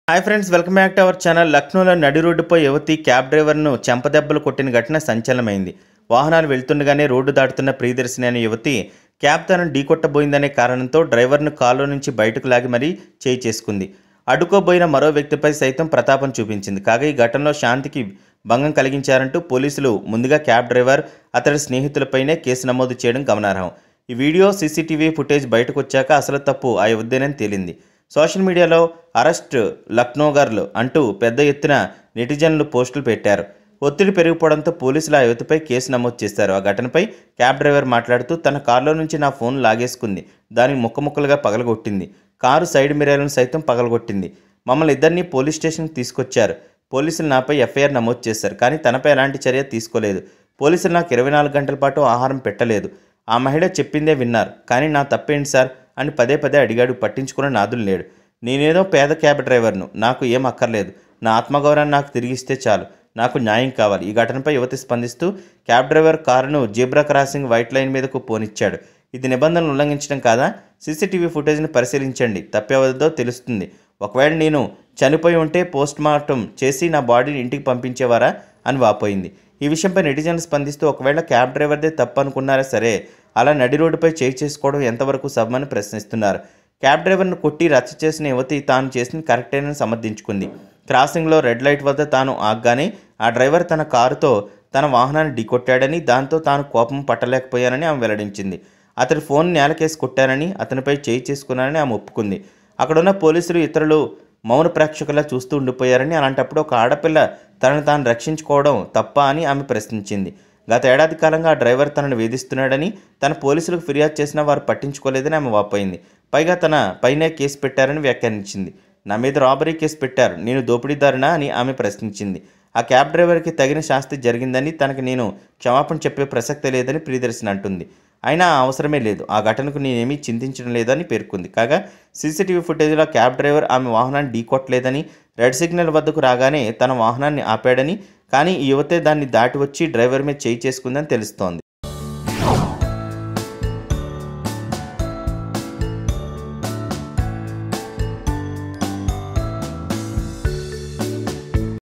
hi friends welcome back to our channel లక్నోలో నడి రోడ్డుపై యువతి క్యాబ్ డ్రైవర్ను చెంపదెబ్బలు కొట్టిన ఘటన సంచలనమైంది వాహనాలు వెళ్తుండగానే రోడ్డు దాటుతున్న ప్రియదర్శిని అనే యువతి క్యాబ్ తనను ఢీకొట్టబోయిందనే కారణంతో డ్రైవర్ను కారులో నుంచి బయటకు లాగి మరీ చేయి చేసుకుంది అడ్డుకోబోయిన మరో వ్యక్తిపై సైతం ప్రతాపం చూపించింది కాగా ఈ ఘటనలో శాంతికి భంగం కలిగించారంటూ పోలీసులు ముందుగా క్యాబ్ డ్రైవర్ అతడి స్నేహితులపైనే కేసు నమోదు చేయడం గమనార్హం ఈ వీడియో సీసీటీవీ ఫుటేజ్ బయటకు వచ్చాక అసలు తప్పు ఆ యువతేనని తేలింది సోషల్ మీడియాలో అరెస్ట్ లక్నో గర్ల్ అంటూ పెద్ద ఎత్తున నెటిజన్లు పోస్టులు పెట్టారు ఒత్తిడి పెరిగిపోవడంతో పోలీసులు ఆ యువతిపై కేసు నమోదు చేశారు ఆ ఘటనపై క్యాబ్ డ్రైవర్ మాట్లాడుతూ తన కారులో నుంచి నా ఫోన్ లాగేసుకుంది దాన్ని ముక్కముక్కలుగా పగలగొట్టింది కారు సైడ్ మిర్రర్లను సైతం పగలగొట్టింది మమ్మల్ని ఇద్దరిని పోలీస్ స్టేషన్కి తీసుకొచ్చారు పోలీసులు నాపై ఎఫ్ఐఆర్ నమోదు చేశారు కానీ తనపై ఎలాంటి చర్య తీసుకోలేదు పోలీసులు నాకు ఇరవై నాలుగు గంటల పాటు ఆహారం పెట్టలేదు ఆ మహిళ చెప్పిందే విన్నారు కానీ నా తప్పేంటి సార్ అని పదే పదే అడిగాడు పట్టించుకున్న నాదులు లేడు నేనేదో పేద క్యాబ్ డ్రైవర్ను నాకు ఏం అక్కర్లేదు నా ఆత్మగౌరవాన్ని నాకు తిరిగిస్తే చాలు నాకు న్యాయం కావాలి ఈ ఘటనపై యువతి స్పందిస్తూ క్యాబ్ డ్రైవర్ కారును జీబ్రా క్రాసింగ్ వైట్ లైన్ మీదకు పోనిచ్చాడు ఇది నిబంధనలు ఉల్లంఘించడం కాదా సీసీటీవీ ఫుటేజ్ని పరిశీలించండి తప్పేవద్దో తెలుస్తుంది ఒకవేళ నేను చనిపోయి ఉంటే పోస్ట్ మార్టం చేసి నా బాడీని ఇంటికి పంపించేవారా అని వాపోయింది ఈ విషయంపై నెటిజన్లు స్పందిస్తూ ఒకవేళ క్యాబ్ డ్రైవర్దే తప్పు అనుకున్నారా సరే అలా నడి రోడ్డుపై చేయి చేసుకోవడం ఎంతవరకు సబమని ప్రశ్నిస్తున్నారు క్యాబ్ డ్రైవర్ను కొట్టి రచ్చ చేసిన యువతి తాను చేసింది కరెక్టేనని సమర్థించుకుంది క్రాసింగ్లో రెడ్ లైట్ వద్ద తాను ఆగ్గానే ఆ డ్రైవర్ తన కారుతో తన వాహనాన్ని ఢీకొట్టాడని దాంతో తాను కోపం పట్టలేకపోయానని ఆమె వెల్లడించింది అతడి ఫోన్ నేలకేసి కొట్టానని అతనిపై చేయి చేసుకున్నానని ఆమె ఒప్పుకుంది అక్కడున్న పోలీసులు ఇతరులు మౌన ప్రేక్షకులా చూస్తూ ఉండిపోయారని అలాంటప్పుడు ఒక ఆడపిల్ల తనను తాను రక్షించుకోవడం తప్ప అని ఆమె ప్రశ్నించింది గత ఏడాది కాలంగా ఆ డ్రైవర్ తనను వేధిస్తున్నాడని తన పోలీసులకు ఫిర్యాదు చేసినా వారు పట్టించుకోలేదని ఆమె వాపోయింది పైగా తన పైనే కేసు పెట్టారని వ్యాఖ్యానించింది నా మీద రాబరీ కేసు పెట్టారు నేను దోపిడీదారునా అని ఆమె ప్రశ్నించింది ఆ క్యాబ్ డ్రైవర్కి తగిన శాస్తి జరిగిందని తనకు నేను క్షమాపణ చెప్పే ప్రసక్తే లేదని ప్రియదర్శిని అంటుంది అయినా ఆ అవసరమే లేదు ఆ ఘటనకు నేనేమీ చింతించడం లేదని పేర్కొంది కాగా సీసీటీవీ ఫుటేజ్లో క్యాబ్ డ్రైవర్ ఆమె వాహనాన్ని ఢీకొట్టలేదని రెడ్ సిగ్నల్ వద్దకు రాగానే తన వాహనాన్ని ఆపాడని కానీ ఈ యువతే దాన్ని దాటి వచ్చి డ్రైవర్ మీద చేయి చేసుకుందని తెలుస్తోంది